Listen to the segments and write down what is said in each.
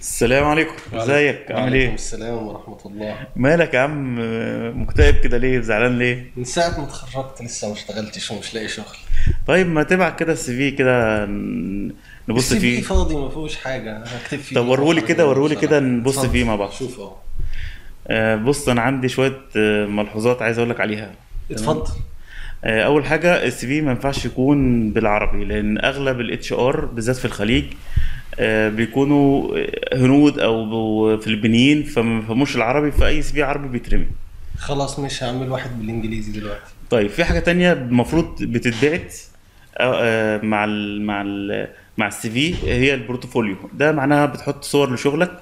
السلام عليكم ازيك عامل وعليكم ايه السلام ورحمة الله مالك يا عم مكتئب كده ليه زعلان ليه من ساعة ما اتخرجت لسه ما اشتغلتش ومش لاقي شغل طيب ما تبعت كده السي في كده ن- نبص السي في فيه فاضي ما فيهوش حاجة أنا هكتب فيه طب ورولي كده ورولي كده بصراحة. نبص اتفضل. فيه مع بعض شوف اهو آه، بص انا عندي شويه آه، ملحوظات عايز اقول لك عليها اتفضل آه، اول حاجه السي في ما ينفعش يكون بالعربي لان اغلب الاتش ار بالذات في الخليج آه، بيكونوا هنود او فلبينيين فما بيفهموش العربي فاي سي في عربي بيترمي خلاص مش هعمل واحد بالانجليزي دلوقتي طيب في حاجه تانية المفروض بتتبعت آه، آه، مع ال مع ال مع السي في هي البورتفوليو ده معناها بتحط صور لشغلك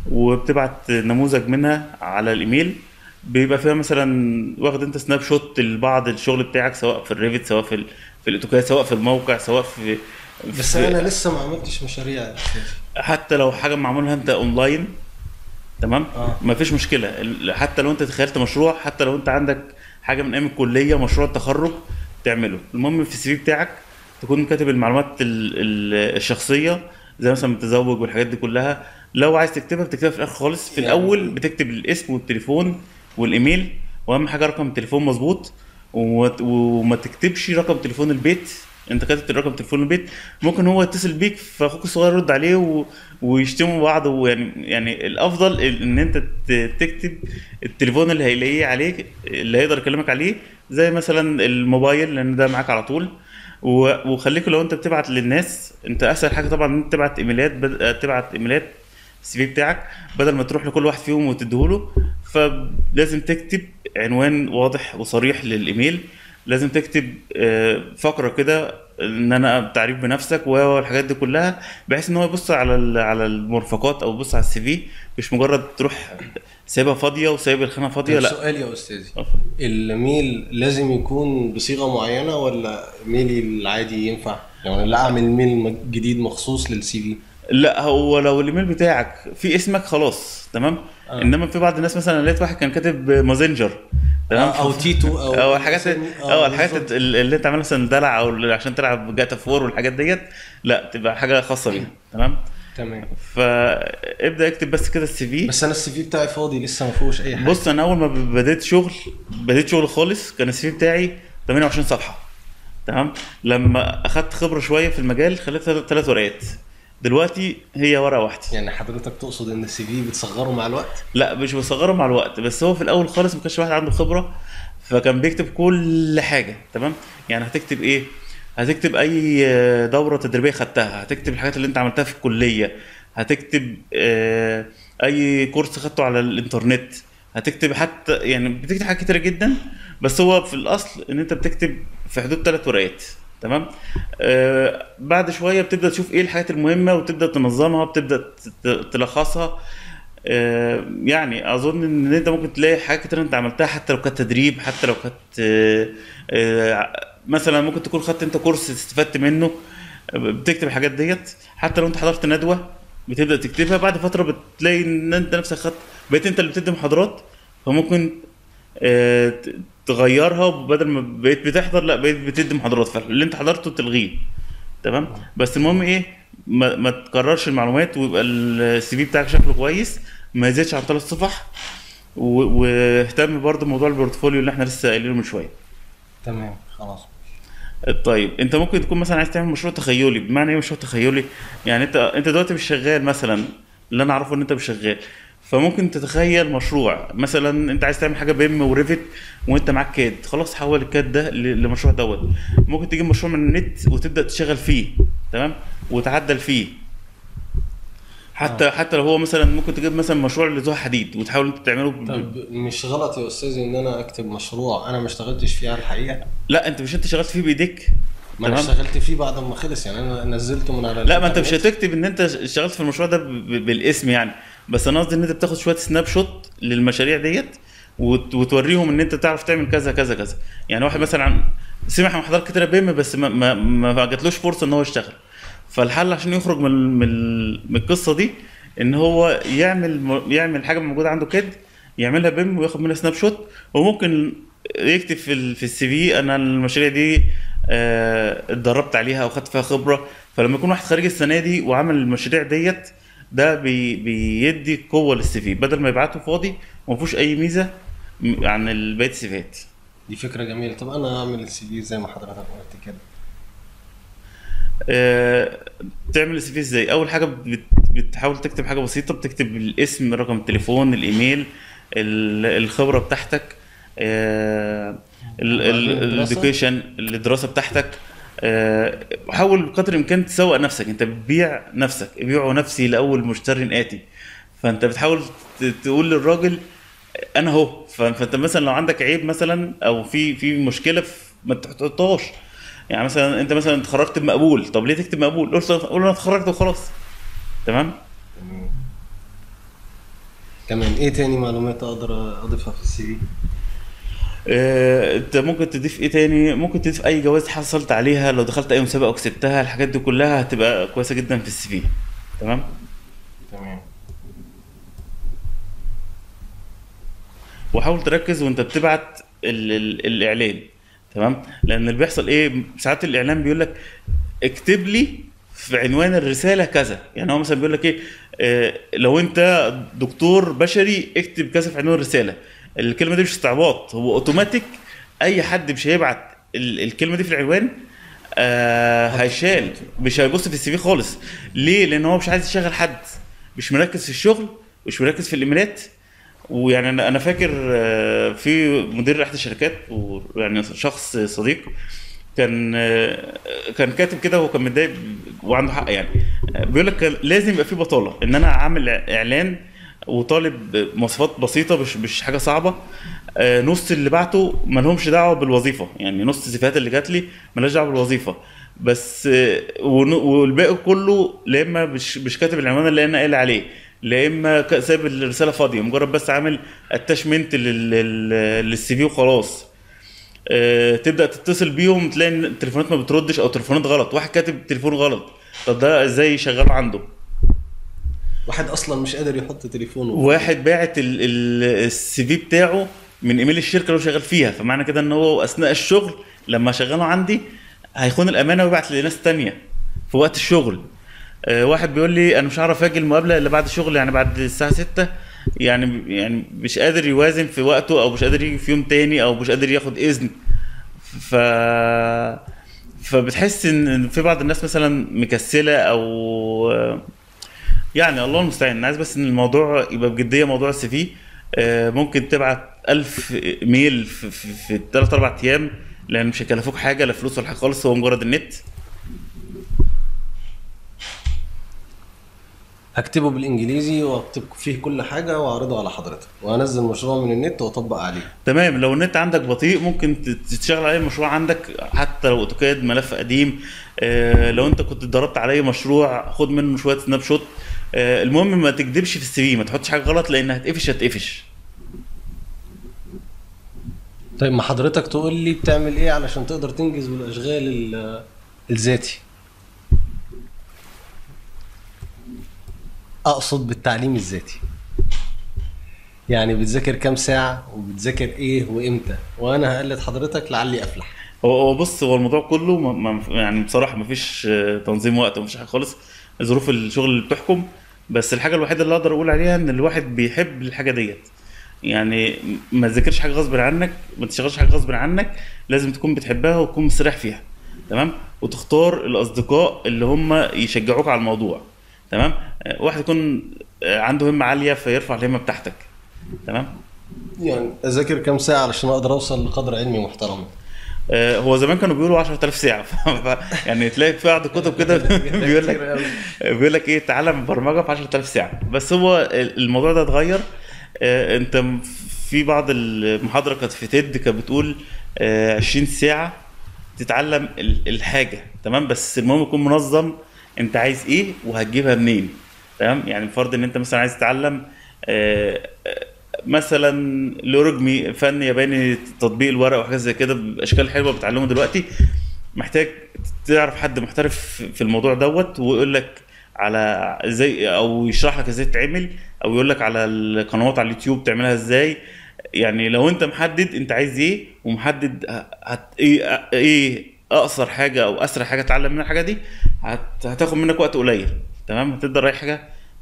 وبتبعت نموذج منها على الايميل بيبقى فيها مثلا واخد انت سناب شوت لبعض الشغل بتاعك سواء في الريفت سواء في ال- في الاوتوكاد سواء في الموقع سواء في بس في- أنا لسه ما عملتش مشاريع أساسي حتى لو حاجه معمولها انت اونلاين تمام آه. ما فيش مشكله ال- حتى لو انت تخيلت مشروع حتى لو انت عندك حاجه من ايام الكليه مشروع التخرج تعمله المهم في السي في بتاعك تكون كاتب المعلومات ال- ال- الشخصيه زي مثلا متزوج والحاجات دي كلها لو عايز تكتبها بتكتبها في الاخر خالص في يعني- الاول بتكتب الاسم والتليفون والايميل واهم حاجه رقم التليفون مظبوط وما- وما تكتبش رقم تليفون البيت انت كاتب رقم تليفون البيت ممكن هو يتصل بيك فاخوك الصغير يرد عليه و... ويشتموا بعض ويعني يعني الافضل ان انت ت- تكتب التليفون اللي هيلاقيه عليك اللي هيقدر يكلمك عليه زي مثلا الموبايل لان ده معاك على طول و- وخليك لو انت بتبعت للناس انت اسهل حاجه طبعا ان انت تبعت ايميلات بد... تبعت ايميلات السي في بتاعك بدل ما تروح لكل واحد فيهم وتديهوله فلازم تكتب عنوان واضح وصريح للايميل لازم تكتب آه، فقره كده ان انا تعريف بنفسك والحاجات دي كلها بحيث ان هو يبص على ال- على المرفقات او يبص على السي في مش مجرد تروح سايبها فاضيه وسايب الخانه فاضيه طب لا سؤال يا أستاذي الميل لازم يكون بصيغة معينة ولا ميلي العادي ينفع؟ يعني لا أعمل ميل م- جديد مخصوص للسي في لا هو لو الايميل بتاعك في اسمك خلاص تمام آه. انما في بعض الناس مثلا لقيت واحد كان كاتب مازنجر تمام او تيتو او او الحاجات آه، اه الحاجات بالظبط. اللي انت عاملها مثلا دلع او عشان تلعب جاتا فور والحاجات ديت لا تبقى حاجه خاصه بيها تمام تمام فابدا اكتب بس كده السي في بس انا السي في بتاعي فاضي لسه ما فيهوش اي حاجه بص انا اول ما بديت شغل بديت شغل خالص كان السي في بتاعي 28 صفحه تمام لما اخدت خبره شويه في المجال خليتها ثلاث ورقات دلوقتي هي ورقه واحده يعني حضرتك تقصد ان السي في بتصغره مع الوقت لا مش بصغره مع الوقت بس هو في الاول خالص ما كانش واحد عنده خبره فكان بيكتب كل حاجه تمام يعني هتكتب ايه هتكتب اي دوره تدريبيه خدتها هتكتب الحاجات اللي انت عملتها في الكليه هتكتب آه، اي كورس خدته على الانترنت هتكتب حتى يعني بتكتب حاجات كتيره جدا بس هو في الاصل ان انت بتكتب في حدود ثلاث ورقات تمام آه بعد شويه بتبدا تشوف ايه الحاجات المهمه وتبدا تنظمها بتبدا ت- تلخصها آه، يعني اظن ان انت ممكن تلاقي حاجات كتير انت عملتها حتى لو كانت تدريب حتى لو كانت آه، آه، مثلا ممكن تكون خدت انت كورس استفدت منه آه، بتكتب الحاجات ديت حتى لو انت حضرت ندوه بتبدا تكتبها بعد فتره بتلاقي ان انت نفسك خدت بقيت انت اللي بتدي محاضرات فممكن آه، ت- تغيرها وبدل ما بقيت بتحضر لا بقيت بتدي محاضرات فاللي انت حضرته تلغيه تمام بس المهم ايه ما, ما تكررش المعلومات ويبقى السي في بتاعك شكله كويس ما يزيدش عن ثلاث صفح و- واهتم برضه بموضوع البورتفوليو اللي احنا لسه قايلينه من شويه تمام خلاص طيب انت ممكن تكون مثلا عايز تعمل مشروع تخيلي بمعنى ايه مشروع تخيلي يعني انت انت دلوقتي مش شغال مثلا اللي انا اعرفه ان انت مش شغال فممكن تتخيل مشروع مثلا انت عايز تعمل حاجه بيم وريفت وانت معاك كاد خلاص حول الكاد ده ل- لمشروع دوت ممكن تجيب مشروع من النت وتبدا تشتغل فيه تمام وتعدل فيه حتى حتى لو هو مثلا ممكن تجيب مثلا مشروع لزوها حديد وتحاول انت تعمله ب... طب مش غلط يا استاذي ان انا اكتب مشروع انا ما اشتغلتش فيه على الحقيقه لا انت مش انت شغلت فيه بايديك ما انا تمام. اشتغلت فيه بعد ما خلص يعني انا نزلته من على لا ما انت مش الإنترنت. هتكتب ان انت اشتغلت في المشروع ده ب- ب- بالاسم يعني بس انا قصدي ان انت بتاخد شويه سناب شوت للمشاريع ديت وت- وتوريهم ان انت تعرف تعمل كذا كذا كذا يعني واحد مثلا عن سمع عن محاضرات كتيره بيم بس ما ما, ما جاتلوش فرصه ان هو يشتغل فالحل عشان يخرج من ال- من, ال- من القصه دي ان هو يعمل م- يعمل حاجه موجوده عنده كده يعملها بيم وياخد منها سناب شوت وممكن يكتب في ال- في السي في انا المشاريع دي آه، اتدربت عليها او خدت فيها خبره فلما يكون واحد خارج السنه دي وعمل المشاريع ديت ده بي بيدي قوه للسي في بدل ما يبعته فاضي وما فيهوش اي ميزه م- عن بقيه السيفات دي فكره جميله طب انا اعمل السي في زي ما حضرتك قلت كده آه، تعمل السي في ازاي اول حاجه بت- بتحاول تكتب حاجه بسيطه بتكتب الاسم رقم التليفون الايميل ال- الخبره بتاعتك الدراسة؟ الاديوكيشن الدراسه بتاعتك آه، حاول قدر الامكان تسوق نفسك انت بتبيع نفسك بيعوا نفسي لاول مشتري اتي فانت بتحاول ت- تقول للراجل انا اهو ف- فانت مثلا لو عندك عيب مثلا او في في مشكله في ما تحطهاش يعني مثلا انت مثلا اتخرجت بمقبول طب ليه تكتب مقبول قول قول انا اتخرجت وخلاص تمام تمام تمام ايه تاني معلومات اقدر اضيفها في السي في آه، انت ممكن تضيف ايه تاني ممكن تضيف اي جوائز حصلت عليها لو دخلت اي مسابقه وكسبتها الحاجات دي كلها هتبقى كويسه جدا في السي في تمام تمام وحاول تركز وانت بتبعت ال ال الاعلان تمام لان اللي بيحصل ايه ساعات الاعلان بيقول لك اكتب لي في عنوان الرساله كذا يعني هو مثلا بيقول لك ايه آه لو انت دكتور بشري اكتب كذا في عنوان الرساله الكلمه دي مش استعباط هو اوتوماتيك اي حد مش هيبعت ال الكلمه دي في العنوان آه هيشال مش هيبص في السي في خالص ليه لان هو مش عايز يشغل حد مش مركز في الشغل مش مركز في الايميلات ويعني انا انا فاكر آه، في مدير احد الشركات ويعني شخص صديق كان آه، كان كاتب كده وكان متضايق وعنده حق يعني آه، بيقول لك كان لازم يبقى في بطاله ان انا اعمل اعلان وطالب مواصفات بسيطه مش مش حاجه صعبه آه، نص اللي بعته ما لهمش دعوه بالوظيفه يعني نص السيفيهات اللي جات لي مالهاش دعوه بالوظيفه بس آه، ون- والباقي كله لا اما مش مش كاتب العنوان اللي انا قايل عليه لا اما ك- سايب الرساله فاضيه مجرد بس عامل اتاشمنت للسي في وخلاص آه، تبدا تتصل بيهم تلاقي ان التليفونات ما بتردش او تليفونات غلط واحد كاتب تليفون غلط طب ده ازاي شغال عنده واحد اصلا مش قادر يحط تليفونه واحد باعت السي في بتاعه من ايميل الشركه اللي هو شغال فيها فمعنى كده ان هو اثناء الشغل لما شغله عندي هيخون الامانه ويبعت لناس تانية في وقت الشغل آه، واحد بيقول لي انا مش هعرف اجي المقابله الا بعد الشغل يعني بعد الساعه 6 يعني يعني مش قادر يوازن في وقته او مش قادر يجي في يوم تاني او مش قادر ياخد اذن ف فبتحس ان إن في بعض الناس مثلا مكسله او يعني الله المستعان أنا عايز بس ان الموضوع يبقى بجديه موضوع السي في آه، ممكن تبعت ألف ميل في, في, في 3 4 ايام لان مش هيكلفوك حاجه لا فلوس ولا حاجه خالص هو مجرد النت هكتبه بالانجليزي واكتب فيه كل حاجه واعرضه على حضرتك وانزل مشروع من النت واطبق عليه تمام لو النت عندك بطيء ممكن ت- تشتغل عليه المشروع عندك حتى لو اوتوكاد ملف قديم آه، لو انت كنت اتدربت عليه مشروع خد منه شويه سناب شوت آه، المهم ما تكدبش في السي في ما تحطش حاجه غلط لان هتقفش هتقفش طيب ما حضرتك تقول لي بتعمل ايه علشان تقدر تنجز بالاشغال ال- الذاتي اقصد بالتعليم الذاتي يعني بتذاكر كام ساعة وبتذاكر ايه وامتى وانا هقلد حضرتك لعلي افلح هو هو بص هو الموضوع كله ما ما يعني بصراحه ما فيش تنظيم وقت ومفيش حاجه خالص ظروف الشغل اللي بتحكم بس الحاجه الوحيده اللي اقدر اقول عليها ان الواحد بيحب الحاجه ديت يعني ما تذاكرش حاجه غصب عنك ما تشتغلش حاجه غصب عنك لازم تكون بتحبها وتكون مستريح فيها تمام وتختار الاصدقاء اللي هم يشجعوك على الموضوع تمام آه، واحد يكون آه، عنده همه عاليه فيرفع الهمه بتاعتك تمام يعني اذاكر كام ساعة علشان اقدر اوصل لقدر علمي محترم آه، هو زمان كانوا بيقولوا 10000 ساعه ف... ف... يعني تلاقي في بعض الكتب كده بيقول لك بيقول لك ايه تعلم برمجه في 10000 ساعه بس هو الموضوع ده اتغير آه، انت م- في بعض المحاضره كانت في تيد كانت بتقول آه، 20 ساعه تتعلم ال- الحاجه تمام بس المهم يكون منظم انت عايز ايه وهتجيبها منين تمام يعني فرض ان انت مثلا عايز تتعلم آه، آه، مثلا الاورجمي فن ياباني تطبيق الورق وحاجات زي كده باشكال حلوه بتعلمه دلوقتي محتاج تعرف حد محترف في الموضوع دوت ويقول لك على ازاي او يشرح لك ازاي تتعمل او يقول لك على القنوات على اليوتيوب تعملها ازاي يعني لو انت محدد انت عايز ايه ومحدد هت ايه ايه اقصر حاجه او اسرع حاجه تتعلم منها الحاجه دي هت... هتاخد منك وقت قليل تمام هتقدر اي حاجه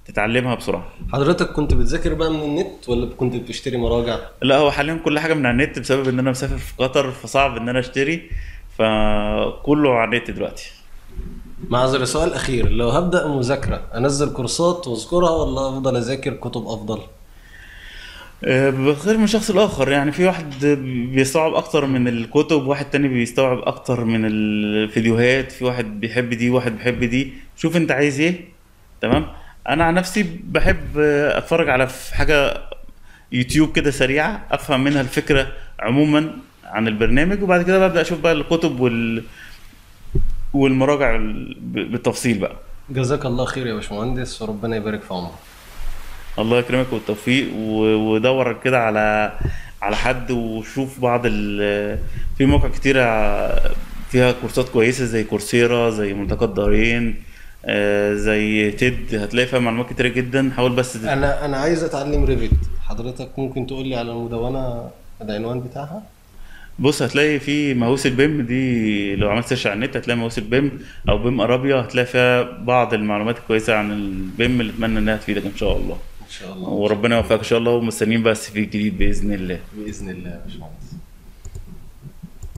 تتعلمها بسرعه حضرتك كنت بتذاكر بقى من النت ولا كنت بتشتري مراجع لا هو حاليا كل حاجه من على النت بسبب ان انا مسافر في قطر فصعب ان انا اشتري فكله على النت دلوقتي معذرة سؤال أخير لو هبدأ مذاكرة أنزل كورسات وأذكرها ولا أفضل أذاكر كتب أفضل؟ آه، بخير من شخص لاخر يعني في واحد بيستوعب اكتر من الكتب واحد تاني بيستوعب اكتر من الفيديوهات في واحد بيحب دي واحد بيحب دي شوف انت عايز ايه تمام انا عن نفسي بحب آه، اتفرج على في حاجه يوتيوب كده سريعه افهم منها الفكره عموما عن البرنامج وبعد كده ببدا اشوف بقى الكتب وال والمراجع ال- ب- بالتفصيل بقى جزاك الله خير يا باشمهندس وربنا يبارك في عمرك الله يكرمك والتوفيق و- ودور كده على على حد وشوف بعض ال في مواقع كتيرة فيها كورسات كويسة زي كورسيرا زي ملتقى الدارين آه، زي تيد هتلاقي فيها معلومات كتيرة جدا حاول بس تت- أنا أنا عايز أتعلم ريفت حضرتك ممكن تقول لي على المدونة العنوان بتاعها؟ بص هتلاقي في مهووس البيم دي لو عملت سيرش على النت هتلاقي مهووس البيم او بيم ارابيا هتلاقي فيها بعض المعلومات الكويسة عن البيم اللي اتمنى انها تفيدك ان شاء الله إن شاء الله وربنا يوفقك ان شاء الله ومستنيين بقى السي في الجديد باذن الله بإذن الله يا باشمهندس